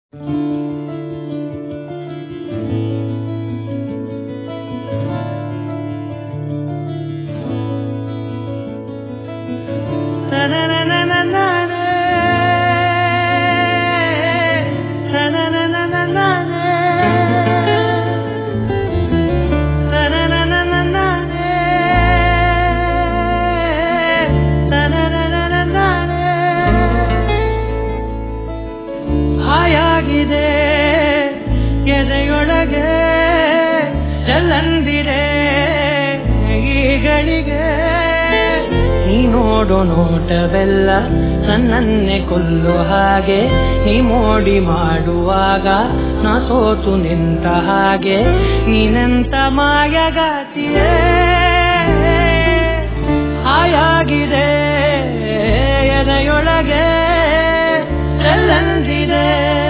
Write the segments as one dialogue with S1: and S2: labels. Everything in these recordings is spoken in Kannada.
S1: ಹಾಯಾಗಿದೆ ಎದೆಯೊಳಗೆ ಚೆಲ್ಲಂದಿರೆ ಈಗಳಿಗೆ ನೀ ನೋಡೋ ನೋಟವೆಲ್ಲ ನನ್ನನ್ನೇ ಕೊಲ್ಲು ಹಾಗೆ ನೀ ಮೋಡಿ ಮಾಡುವಾಗ ನಾ ಸೋತು ನಿಂತ ಹಾಗೆ ನೀನಂತ ಮಾಯಗಾತಿಯೇ ಹಾಯಾಗಿದೆ ಎದೆಯೊಳಗೆ ಚೆಲ್ಲಂದಿದೆ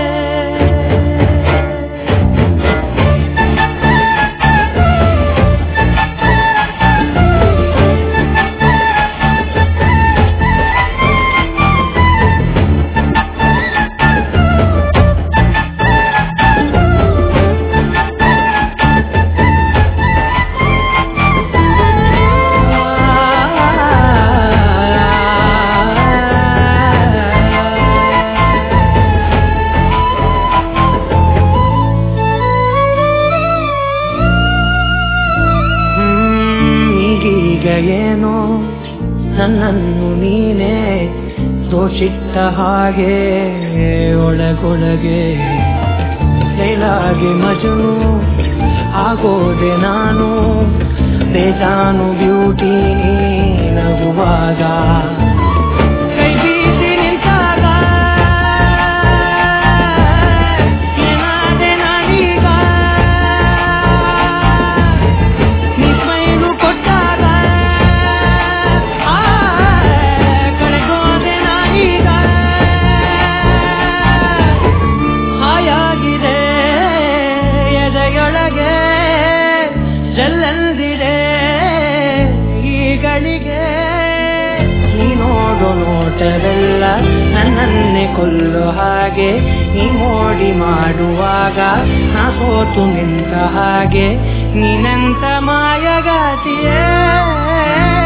S1: ಹ್ಮ್, ಈಗೀಗ ಏನೋ ನನ್ನನ್ನು ನೀನೇ ದೋಷಿಟ್ಟ ಹಾಗೆ ಒಳಗೊಳಗೆ ಲೈಲಾಗೆ ಮಜನು ಆಗೋದೆ ನಾನು ಬೇಜಾನು ಬ್ಯೂಟಿ ನಗುವಾಗ ಕೈ ಬೀಸಿ ನಿಂತಾಗ ಏನಾದೆ ನಾನೀಗ ನೀ ಸ್ಮೈಲು ಕೊಟ್ಟಾಗ ಆ, ಕಳೆದೋದೆ ನಾನೀಗ ಹಾಯಾಗಿದೆ ಎದೆಯೊಳಗೆ ಜಲ್ಲಂದಿದೆ ಈಗಳಿಗೆ ನೀ ನೋಡೋ ನೋಟವೆಲ್ಲ ನನ್ನನ್ನೇ ಕೊಲ್ಲೋ ಹಾಗೆ ನೀ ಮೋಡಿ ಮಾಡುವಾಗ ನಾ ಸೋತು ನಿಂತ ಹಾಗೆ ನೀನಂತ ಮಾಯಗಾತಿಯೇ